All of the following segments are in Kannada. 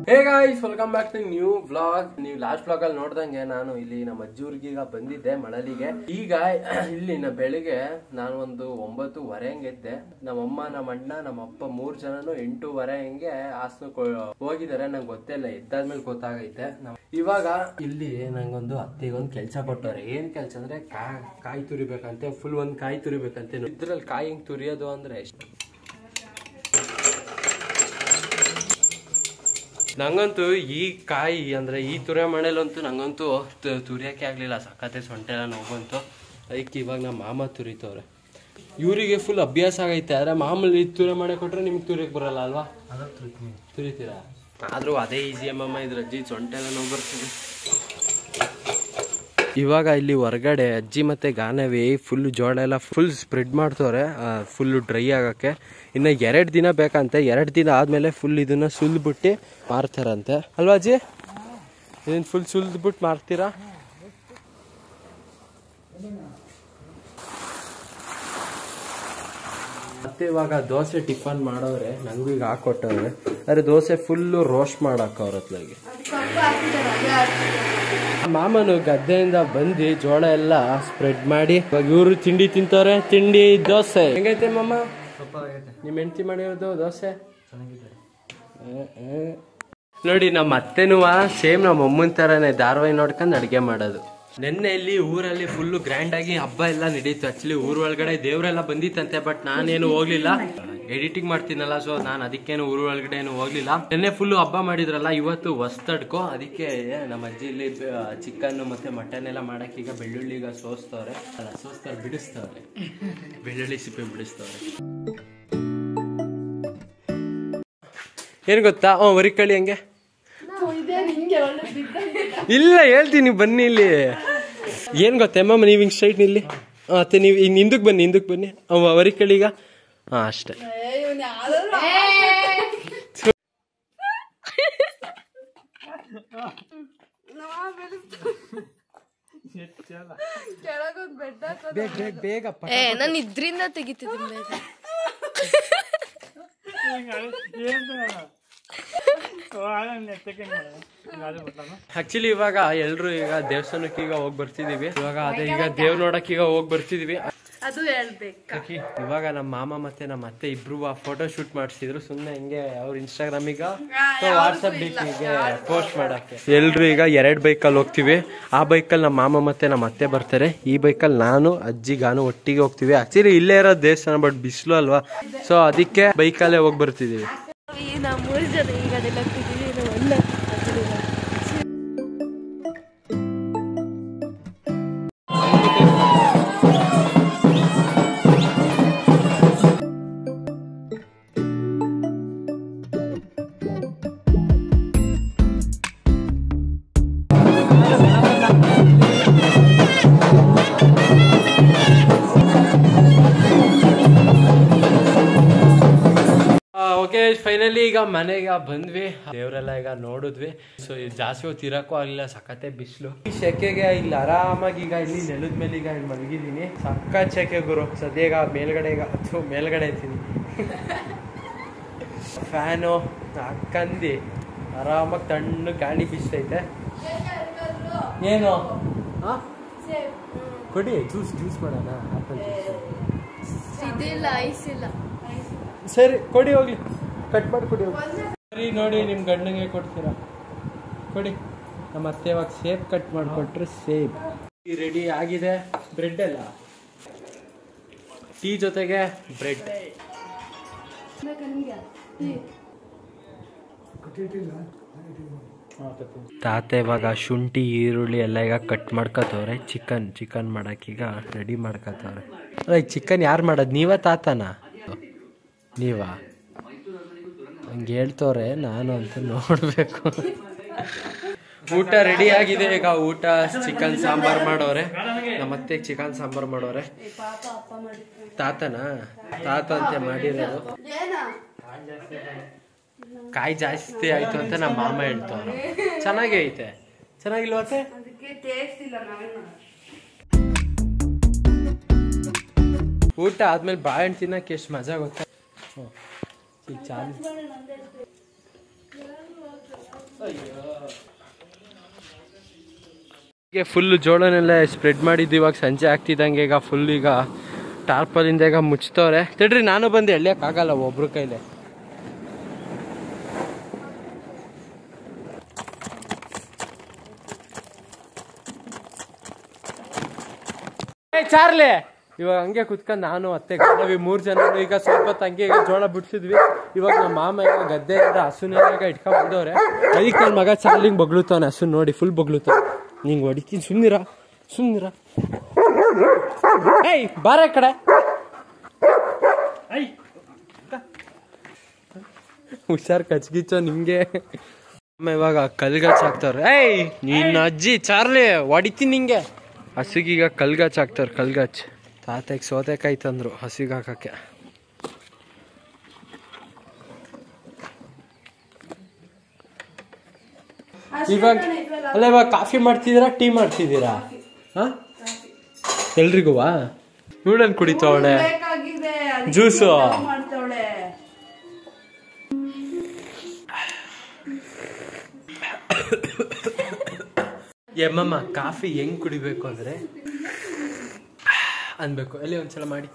Hey guys welcome back to new vlog ನೀವು ಲಾಸ್ಟ್ ವ್ಲಾಗ್ ಅಲ್ಲಿ ನೋಡ್ದಂಗೆ ನಾನು ಇಲ್ಲಿ ನಮ್ಮ ಅಜ್ಜೂರ್ಗೆ ಈಗ ಬಂದಿದ್ದೆ ಮಳಲಿಗೆ ಈಗ ಇಲ್ಲಿ ನ ಬೆಳಿಗ್ಗೆ ನಾನು ಒಂದು ಒಂಬತ್ತುವರೆ ಹಂಗೆ ಎದ್ದೆ ನಮ್ಮಮ್ಮ ನಮ್ಮ ಅಣ್ಣ ನಮ್ಮ ಅಪ್ಪ ಮೂರ್ ಜನನು ಎಂಟೂವರೆ ಹಂಗೆ ಹಾಸನ ಹೋಗಿದ್ದಾರೆ ನಂಗೆ ಗೊತ್ತೇ ಇಲ್ಲ ಎದ್ದಾದ್ಮೇಲೆ ಗೊತ್ತಾಗೈತೆ ನಮ್- ಇವಾಗ ಇಲ್ಲಿ ನಂಗೊಂದು ಅತ್ತೆಗೊಂದು ಕೆಲಸ ಕೊಟ್ಟವ್ರೆ ಏನ್ ಕೆಲಸ ಅಂದ್ರೆ ಕಾ- ಕಾಯಿ ತುರಿಬೇಕಂತೆ ಫುಲ್ ಒಂದ್ ಕಾಯಿ ತುರಿಬೇಕಂತೆ ಇದ್ರಲ್ಲಿ ಕಾಯಿ ಹಿಂಗ್ ತುರಿಯೋದು ಅಂದ್ರೆ ಎಷ್ಟು ನಂಗಂತೂ ಈ ಕಾಯಿ ಅಂದ್ರೆ ಈ ತುರೆ ಮನೇಲಂತೂ ನಂಗಂತೂ ತು- ತುರಿಯಕ್ಕೆ ಆಗ್ಲಿಲ್ಲ ಸಖತ್ತೆ ಸೊಂಟೆ ಎಲ್ಲ ನೋವಂತು ಅದಕ್ಕೆ ಇವಾಗ ನಮ್ಮ ಮಾಮ ತುರಿತವ್ರೆ ಇವರಿಗೆ ಫುಲ್ ಅಭ್ಯಾಸ ಆಗೈತೆ ಆದ್ರೆ ಮಾಮೂಲಿ ತುರೆ ಮನೆ ಕೊಟ್ರೆ ನಿಮ್ಗೆ ತುರಿಯಕ್ಕೆ ಬರಲ್ಲ ಅಲ್ವಾ ತುರಿತೀರಾ ಆದ್ರೂ ಅದೇ ಈಸಿ ಅಮ್ಮಮ್ಮ ಇದ್ರ ಅಜ್ಜಿ ಸೊಂಟೆ ಎಲ್ಲ ನೋವು ಬರ್ತದೆ ಇವಾಗ ಇಲ್ಲಿ ಹೊರಗಡೆ ಅಜ್ಜಿ ಮತ್ತೆ ಗಾನವಿ ಫುಲ್ ಜೋಳ ಎಲ್ಲ ಫುಲ್ ಸ್ಪ್ರೆಡ್ ಮಾಡ್ತವ್ರೆ ಫುಲ್ ಡ್ರೈ ಆಗಕ್ಕೆ ಇನ್ನು ಎರಡು ದಿನ ಬೇಕಂತೆ ಎರಡು ದಿನ ಆದ್ಮೇಲೆ ಫುಲ್ ಇದನ್ನ ಸುಲ್ಬಿಟ್ಟು ಮಾರ್ತಾರಂತೆ ಅಲ್ವಾ ಅಜ್ಜಿ ಇದನ್ನ ಫುಲ್ ಸುಲ್ದ್ಬಿಟ್ಟು ಮಾರ್ತೀರಾ ಮತ್ತೆ ಇವಾಗ ದೋಸೆ ಟಿಫನ್ ಮಾಡೋರೆ ನಂಗೂ ಈಗ ಹಾಕೊಟ್ಟವ್ರೆ ಅರೆ ದೋಸೆ ಫುಲ್ಲು ರೋಸ್ಟ್ ಮಾಡಾಕ ಅವ್ರ ಹೊತ್ಲಾಗೆ ಮಾಮನು ಗದ್ದೆಯಿಂದ ಬಂದು ಜೋಳ ಎಲ್ಲ ಸ್ಪ್ರೆಡ್ ಮಾಡಿ ಇವಾಗ ಇವರು ತಿಂಡಿ ತಿಂತವ್ರೆ ತಿಂಡಿ ದೋಸೆ ಹೆಂಗೈತೆ ಮಾಮ ನಿಮ್ ಹೆಂಡತಿ ಮಾಡಿರೋದು ದೋಸೆ ಹ್ಮ್, ಹ್ಮ್. ನೋಡಿ ನಮ್ಮ ಅತ್ತೆನೂ ಸೇಮ್ ನಮ್ಮ ಅಮ್ಮನ ತರನೇ ಧಾರಾವಾಹಿ ನೋಡ್ಕೊಂಡು ಅಡ್ಗೆ ಮಾಡೋದು ನಿನ್ನೆ ಇಲ್ಲಿ ಊರಲ್ಲಿ ಫುಲ್ ಗ್ರ್ಯಾಂಡ್ ಆಗಿ ಹಬ್ಬ ಎಲ್ಲ ನಡೀತು ಆಕ್ಚುಲಿ ಊರ್ ಒಳಗಡೆ ದೇವರೆಲ್ಲ ಬಂದಿತ್ತಂತೆ ಬಟ್ ನಾನೇನು ಹೋಗ್ಲಿಲ್ಲ ಎಡಿಟಿಂಗ್ ಮಾಡ್ತೀನಲ್ಲ ಸೊ ನಾನು ಅದಕ್ಕೇನು ಊರ್ ಒಳಗಡೆ ಏನು ಹೋಗ್ಲಿಲ್ಲ ನಿನ್ನೆ ಫುಲ್ ಹಬ್ಬ ಮಾಡಿದ್ರಲ್ಲ ಇವತ್ತು ಹೊಸ್ತಡ್ಕೋ ಅದಕ್ಕೆ ನಮ್ಮ ಅಜ್ಜಿ ಇಲ್ಲಿ ಚಿಕನ್ ಮತ್ತೆ ಮಟನ್ ಎಲ್ಲ ಮಾಡಕ್ ಈಗ ಬೆಳ್ಳುಳ್ಳಿ ಈಗ ಸೋಸ್ತವ್ರೆ ಅಲ್ಲ ಸೋಸ್ತವ್ರೆ ಬಿಡಿಸ್ತವ್ರೆ ಬೆಳ್ಳುಳ್ಳಿ ಸಿಪ್ಪೆ ಬಿಡಿಸ್ತವ್ರೆ ಏನ್ ಗೊತ್ತಾ ಹ್ಞೂ ವರಿಕಳಿ ಹಂಗೆ ಇಲ್ಲ ಹೇಳ್ತೀನಿ ಬನ್ನಿ ಇಲ್ಲಿ ಏನ್ ಗೊತ್ತಾ ಅಮ್ಮ ನೀವು ಹಿಂಗ್ ಸ್ಟ್ರೈಟ್ ನಿಲ್ಲಿ ಆ, ಮತ್ತೆ ನೀವು ಹಿಂಗ್ ಹಿಂದಕ್ಕೆ ಬನ್ನಿ ಹಿಂದಕ್ಕೆ ಬನ್ನಿ ಅವ ವರಿಕಳಿಗ ಹಾ ಅಷ್ಟೇ ಏ ನಾನು ಇದ್ರಿಂದ ತೆಗಿತಿದ್ದೀನಿ ಬೇಗ ಆಕ್ಚುಲಿ ಇವಾಗ ಎಲ್ರು ಈಗ ದೇವಸ್ಥಾನಕ್ಕೆ ಈಗ ಹೋಗಿ ಬರ್ತಿದೀವಿ ಇವಾಗ ಅದೇ ಈಗ ದೇವ್ ನೋಡಕ್ ಈಗ ಹೋಗಿ ಬರ್ತಿದೀವಿ ಅದು ಹೇಳ್ಬೇಕು ಅಕ್ಕಿ, ಇವಾಗ ನಮ್ಮ ಮಾಮ ಮತ್ತೆ ನಮ್ಮ ಅತ್ತೆ ಇಬ್ರು ಫೋಟೋ ಶೂಟ್ ಮಾಡಿಸಿದ್ರು ಸುಮ್ಮನೆ ಹಿಂಗೆ ಅವ್ರ ಇನ್ಸ್ಟಾಗ್ರಾಮ್ ಈಗ ವಾಟ್ಸಪ್ ಡಿಪಿಗೆ ಪೋಸ್ಟ್ ಮಾಡಕ್ಕೆ ಎಲ್ರು ಈಗ ಎರಡ್ ಬೈಕಲ್ಲಿ ಹೋಗ್ತೀವಿ ಆ ಬೈಕಲ್ಲಿ ನಮ್ಮ ಮಾಮ ಮತ್ತೆ ನಮ್ಮ ಅತ್ತೆ ಬರ್ತಾರೆ ಈ ಬೈಕಲ್ಲಿ ನಾನು ಅಜ್ಜಿ ಗಾನು ಒಟ್ಟಿಗೆ ಹೋಗ್ತೀವಿ ಆಕ್ಚುಲಿ ಇಲ್ಲೇ ಇರೋ ದೇವಸ್ಥಾನ ಬಟ್ ಬಿಸಿಲು ಅಲ್ವಾ ಸೊ ಅದಕ್ಕೆ ಬೈಕಲ್ಲೇ ಹೋಗಿ ಬರ್ತಿದೀವಿ ಈ ನಾವು ಮೂರು ಜನ ಈಗ ಅದೆಲ್ಲ ಹೋಗ್ತಿದ್ದೀವಿ ನಾವು ಅಣ್ಣ ಅಜ್ಜಿ ಇಲ್ಲ. ಓಕೆ ಫೈನಲಿ ಈಗ ಮನೆಗೆ ಬಂದ್ವಿ ದೇವರೆಲ್ಲ ಈಗ ನೋಡಿದ್ವಿ ಸೊ ಜಾಸ್ತಿ ಹೊತ್ತು ಇರಕ್ಕೂ ಆಗ್ಲಿಲ್ಲ ಸಖತ್ತೆ ಬಿಸಿಲು ಈ ಸೆಕೆಗೆ ಇಲ್ಲಿ ಆರಾಮಾಗಿ ಈಗ ಇಲ್ಲಿ ನೆಲದ ಮೇಲೆ ಈಗ ಇಲ್ಲಿ ಮಲಗಿದ್ದೀನಿ ಸಕ್ಕ ಸೆಕೆ ಗುರು ಸದ್ಯ ಈಗ ಮೇಲ್ಗಡೆ ಈಗ ಅಥವಾ ಮೇಲ್ಗಡೆ ಇರ್ತೀನಿ ಫ್ಯಾನು ಹಾಕಂದು ಆರಾಮಾಗಿ ತಣ್ಣು ಗಾಳಿ ಬೀಸ್ತೈತೆ ಏನು ಆ? ಕೊಡಿ ಜ್ಯೂಸ್ ಜ್ಯೂಸ್ ಮಾಡೋಣ ಆಪಲ್ ಜ್ಯೂಸ್ ಇದಿಲ್ಲ ಐಸ್ ಇಲ್ಲ ಸರಿ ಕೊಡಿ ಹೋಗ್ಲಿ ಕಟ್ ಮಾಡಿ ಕೊಡಿ ಹೋಗ್ಲಿ ಸರಿ ನೋಡಿ ನಿಮ್ಮ ಗಂಡಂಗೆ ಕೊಡ್ತೀರಾ ಕೊಡಿ ನಮ್ಮ ಅತ್ತೆ ಇವಾಗ ಸೇಬ್ ಕಟ್ ಮಾಡಿಕೊಟ್ರೆ ಸೇಬ್ ಟೀ ರೆಡಿ ಆಗಿದೆ ಬ್ರೆಡ್ ಎಲ್ಲ ಟೀ ಜೊತೆಗೆ ಬ್ರೆಡ್ ತಾತ ಇವಾಗ ಶುಂಠಿ ಈರುಳ್ಳಿ ಎಲ್ಲ ಈಗ ಕಟ್ ಮಾಡ್ಕೋತವ್ರೆ ಚಿಕನ್ ಚಿಕನ್ ಮಾಡಕ್ಕೀಗ ರೆಡಿ ಮಾಡ್ಕೋತವ್ರೆ ಅಲ್ಲ ಚಿಕನ್ ಯಾರು ಮಾಡೋದು ನೀವ ತಾತನ ನೀವಾ ಹಂಗೆ ಹೇಳ್ತವ್ರೆ ನಾನು ಅಂತ ನೋಡ್ಬೇಕು ಊಟ ರೆಡಿ ಆಗಿದೆ ಈಗ ಊಟ ಚಿಕನ್ ಸಾಂಬಾರ್ ಮಾಡೋರೆ ನಮ್ಮತ್ತೆ ಚಿಕನ್ ಸಾಂಬಾರ್ ಮಾಡೋರೆ ತಾತನ ತಾತ ಅಂತ ಮಾಡಿರೋದು ಕಾಯಿ ಜಾಸ್ತಿ ಆಯ್ತು ಅಂತ ನಮ್ಮ ಮಾಮ ಹೇಳ್ತವ್ರು ಚೆನ್ನಾಗೇ ಐತೆ ಚೆನ್ನಾಗಿಲ್ವಾ ಅತ್ತೆ? ಊಟ ಆದ್ಮೇಲೆ ಬಾಳೆಹಣ್ಣು ತಿನ್ನಕ್ಕೆ ಎಷ್ಟು ಮಜಾ ಗೊತ್ತಾ ಹ್ಮ್. ಈಗ ಚಾಲು ಹೀಗೆ ಫುಲ್ ಜೋಳನೆಲ್ಲ ಸ್ಪ್ರೆಡ್ ಮಾಡಿದ್ದು ಇವಾಗ ಸಂಜೆ ಆಗ್ತಿದ್ದಂಗೆ ಈಗ ಫುಲ್ ಈಗ ಟಾರ್ಪಲಿಂದ ಈಗ ಮುಚ್ತವ್ರೆ ತಡ್ರಿ ನಾನು ಬಂದು ಎಳ್ಯಕ್ಕಾಗಲ್ಲ ಒಬ್ರ ಕೈಲಿ ಏ ಚಾರ್ಲಿ ಇವಾಗ ಹಂಗೆ ಕುತ್ಕೊಂಡು ನಾನು ಅತ್ತೆ ಗಂಡವಿ ಮೂರ್ ಜನ ಈಗ ಸ್ವಲ್ಪ ಹೊತ್ತು ಹಂಗೆ ಈಗ ಜೋಳ ಬಿಡ್ಸಿದ್ವಿ ಇವಾಗ ನಮ್ಮ ಮಾಮ ಈಗ ಗದ್ದೆಯಿಂದ ಹಸುನೆಲ್ಲ ಈಗ ಇಟ್ಕೊಂಡ್ ಬಂದವ್ರೆ ಅದಕ್ಕೆ ನನ್ನ ಮಗ ಚಾರ್ಲಿಂಗ್ ಬಗ್ಲುತ್ತಾನೆ ಹಸು ನೋಡಿ ಫುಲ್ ಬಗ್ಲುತ್ತಾನೆ ನಿಂಗೆ ಹೊಡಿತೀನಿ ಸುಮ್ನಿರ ಸುಮ್ನಿರ ಏಯ್ ಬಾರ ಈ ಕಡೆ ಐ ಹುಷಾರ್ ಕಚ್ಗಿಚ್ಚೋ ನಿಂಗೆ ಅಮ್ಮ ಇವಾಗ ಕಲ್ಗಚ್ ಹಾಕ್ತಾವ್ರೆ ಏಯ್ ನಿನ್ನ ಅಜ್ಜಿ ಚಾರ್ಲಿ ಹೊಡಿತೀನಿ ನಿಂಗೆ ಹಸುಗೀಗ ಕಲ್ಗಚ್ ಹಾಕ್ತಾವ್ರೆ ಕಲ್ಗಚ್ ತಾತಕ್ಕೆ ಸೌತೆಕಾಯಿ ತಂದ್ರು ಹಸಿಗೆ ಹಾಕಕ್ಕೆ ಇವಾಗ ಅಲ್ಲ ಇವಾಗ ಕಾಫಿ ಮಾಡ್ತಿದ್ದೀರಾ ಟೀ ಮಾಡ್ತಿದ್ದೀರಾ ಹಾ ಎಲ್ರಿಗೂವಾ ಇವಳನ್ ಕುಡಿತಾವಳೆ ಬೇಕಾಗಿದೆ ಜ್ಯೂಸು ಮಾಡ್ತಾವಳೆ ಎಮ್ಮಮ್ಮ ಕಾಫಿ ಹೆಂಗ್ ಕುಡಿಬೇಕು ಅಂದ್ರೆ ಅನ್ಬೇಕು ಎಲ್ಲಿ ಒಂದ್ಸಲ ಮಾಡಿ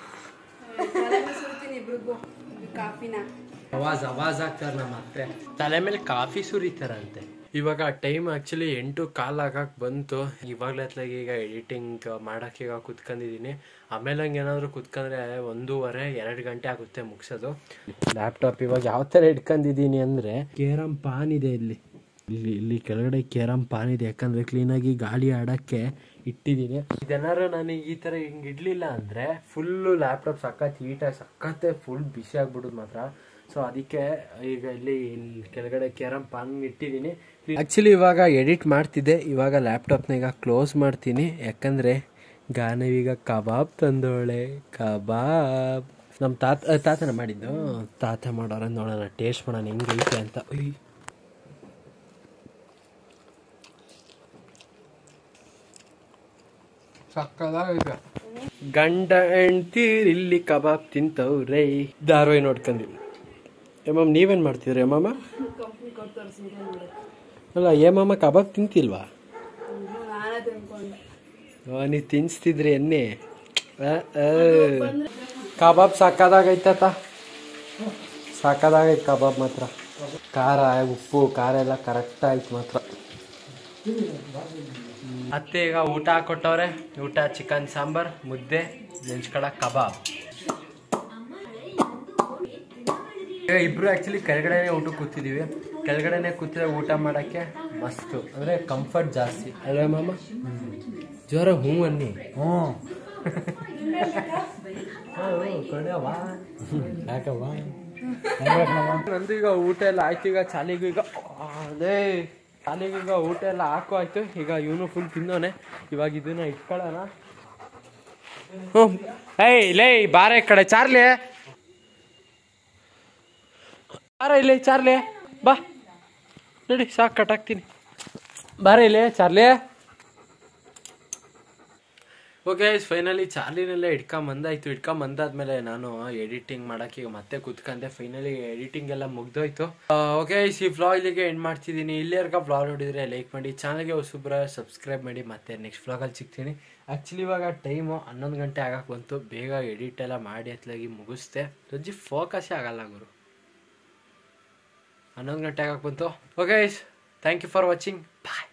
ಇಬ್ರಿಗೂ ಕಾಫಿನ ಅವಾಜ್ ಅವಾಜ್ ಆಗ್ತಾರೆ ನಮ್ಮ ಅತ್ತೆ ತಲೆ ಮೇಲೆ ಕಾಫಿ ಸುರಿತಾರಂತೆ ಇವಾಗ ಟೈಮ್ ಆಕ್ಚುಲಿ ಎಂಟು ಕಾಲ್ ಆಗಕ್ ಬಂತು ಇವಾಗ್ಲೇ ಅತ್ಲಾಗ ಈಗ ಎಡಿಟಿಂಗ್ ಮಾಡಕ್ಕೆ ಈಗ ಕುತ್ಕೊಂಡಿದೀನಿ ಆಮೇಲೆ ಹಂಗೆ ಏನಾದ್ರು ಕುತ್ಕೊಂಡ್ರೆ ಒಂದೂವರೆ ಎರಡು ಗಂಟೆ ಆಗುತ್ತೆ ಮುಗಿಸೋದು ಲ್ಯಾಪ್ಟಾಪ್ ಇವಾಗ ಯಾವ ಥರ ಇಟ್ಕೊಂಡಿದೀನಿ ಅಂದ್ರೆ ಕೇರಂ ಪಾನ್ ಇದೆ ಇಲ್ಲಿ ಇಲ್ಲಿ ಇಲ್ಲಿ ಕೆಳಗಡೆ ಕೇರಂ ಪಾನ್ ಇದೆ ಯಾಕಂದ್ರೆ ಕ್ಲೀನಾಗಿ ಗಾಳಿ ಆಡಕ್ಕೆ ಇಟ್ಟಿದ್ದೀನಿ ಇದೆನಾರು ನನಗೆ ಈ ತರ ಹಿಂಗ್ ಇಡ್ಲಿಲ್ಲ ಅಂದ್ರೆ ಫುಲ್ಲು ಲ್ಯಾಪ್ಟಾಪ್ ಸಖತ್ ಹೀಟಾಗಿ ಸಖತ್ತೆ ಫುಲ್ ಬಿಸಿ ಆಗ್ಬಿಡುದು ಮಾತ್ರ ಸೊ ಅದಕ್ಕೆ ಈಗ ಇಲ್ಲಿ ಇಲ್ಲಿ ಕೆಳಗಡೆ ಕೇರಂ ಪಾನ್ ಇಟ್ಟಿದ್ದೀನಿ ಆಕ್ಚುಲಿ ಇವಾಗ ಎಡಿಟ್ ಮಾಡ್ತಿದ್ದೆ ಇವಾಗ ಲ್ಯಾಪ್ಟಾಪ್ನ ಈಗ ಕ್ಲೋಸ್ ಮಾಡ್ತೀನಿ ಯಾಕಂದ್ರೆ ಗಾನವೀಗ ಕಬಾಬ್ ತಂದೋಳೆ ಕಬಾಬ್ ನಮ್ಮ ತಾತ ಅಹ್, ತಾತನ ಮಾಡಿದ್ದು ತಾತ ಮಾಡೋರ ನೋಡೋಣ ಟೇಸ್ಟ್ ಮಾಡೋಣ ಹೆಂಗೈತೆ ಅಂತ ಉಯ್. ಸಕ್ಕದಾಗೈತೆ ಗಂಡ ಹೆಂಡ್ತೀರ್ ಇಲ್ಲಿ ಕಬಾಬ್ ತಿಂತವ್ರೆ ಧಾರಾವಾಹಿ ನೋಡ್ಕೊಂಡಿ ಏಮಮ್ಮ ನೀವೇನ್ ಮಾಡ್ತಿದ್ರಿ ಏಮಮ್ಮ ಅಲ್ಲ ಏಮಮ್ಮ ಕಬಾಬ್ ತಿಂತಿಲ್ವಾ ನಾನೇ ತಿನ್ಕೊಂಡೆ ಓ, ನೀವ್ ತಿನ್ಸ್ತಿದ್ರಿ ಎಣ್ಣೆ ಆ, ಆ. ಕಬಾಬ್ ಸಾಕಾದಾಗೈತ ಸಾಕಾದಾಗೈತೆ ಕಬಾಬ್ ಮಾತ್ರ ಖಾರ ಉಪ್ಪು ಖಾರ ಎಲ್ಲ ಕರೆಕ್ಟ್ ಆಯ್ತು ಮಾತ್ರ ಅತ್ತೆ ಈಗ ಊಟ ಹಾಕೊಟ್ಟವ್ರೆ ಊಟ ಚಿಕನ್ ಸಾಂಬಾರ್ ಮುದ್ದೆ ನೆಂಚ್ಕಡ ಕಬಾಬ್ ಈಗ ಇಬ್ರು ಆಕ್ಚುಲಿ ಕೆಳಗಡೆನೆ ಊಟ ಕೂತಿದೀವಿ ಕೆಳಗಡೆನೆ ಕೂತಿದ್ರೆ ಊಟ ಮಾಡಕ್ಕೆ ಮಸ್ತು ಅಂದ್ರೆ ಕಂಫರ್ಟ್ ಜಾಸ್ತಿ ಅಲ್ವೇ ಮಾಮ ಜ್ವರ ಹ್ಞೂ ಅನ್ನಿ ನಂದು ಈಗ ಊಟ ಎಲ್ಲ ಆಯ್ತು ಈಗ ಚಾಲಿಗೂ ಈಗ ಅದೇ ಚಾಲಿಗೂ ಈಗ ಊಟ ಎಲ್ಲ ಹಾಕು ಆಯ್ತು ಈಗ ಇವನು ಫುಲ್ ತಿನ್ನೋನೆ ಇವಾಗ ಇದನ್ನ ಇಟ್ಕೊಳ್ಳೋಣ ಹ್ಞೂ ಏಯ್ ಲೇ ಬಾರ ಈ ಕಡೆ ಚಾರ್ಲಿ ಬಾರ ಇಲ್ಲಿ ಚಾರ್ಲಿ ಬಾ ನೋಡಿ ಸಾಕು ಕಟ್ಟಾಕ್ತೀನಿ ಬಾರ ಇಲ್ಲಿ ಚಾರ್ಲಿ ಓಕೆ ಫೈನಲಿ ಚಾರ್ಲಿನೆಲ್ಲ ಇಟ್ಕೊಂಬಂದಾಯ್ತು ಇಟ್ಕೊಂಬಂದಾದ್ಮೇಲೆ ನಾನು ಎಡಿಟಿಂಗ್ ಮಾಡಕ್ಕೆ ಈಗ ಮತ್ತೆ ಕುತ್ಕೊಂಡೆ ಫೈನಲಿ ಎಡಿಟಿಂಗ್ ಎಲ್ಲ ಮುಗ್ದೋಯ್ತು ಓಕೆ ಈ ವ್ಲಾಗ್ ಇಲ್ಲಿಗೆ ಎಂಡ್ ಮಾಡ್ತಿದ್ದೀನಿ ಇಲ್ಲಿವರೆಗೆ ವ್ಲಾಗ್ ನೋಡಿದ್ರೆ ಲೈಕ್ ಮಾಡಿ ಚಾನಲ್ಗೆ ಹೊಸಬ್ರ ಸಬ್ಸ್ಕ್ರೈಬ್ ಮಾಡಿ ಮತ್ತೆ ನೆಕ್ಸ್ಟ್ ವ್ಲಾಗಲ್ಲಿ ಸಿಗ್ತೀನಿ ಆ್ಯಕ್ಚುಲಿ ಇವಾಗ ಟೈಮು ಹನ್ನೊಂದು ಗಂಟೆ ಆಗಕ್ಕೆ ಬಂತು ಬೇಗ ಎಡಿಟ್ ಎಲ್ಲ ಮಾಡಿ ಹತ್ಲಾಗಿ ಮುಗಿಸ್ದೆ ರಜ್ಜಿ ಫೋಕಸ್ಸೇ ಆಗಲ್ಲ ಗುರು ಹನ್ನೊಂದು ಗಂಟೆ ಆಗಕ್ಕೆ ಬಂತು okay thank you for watching bye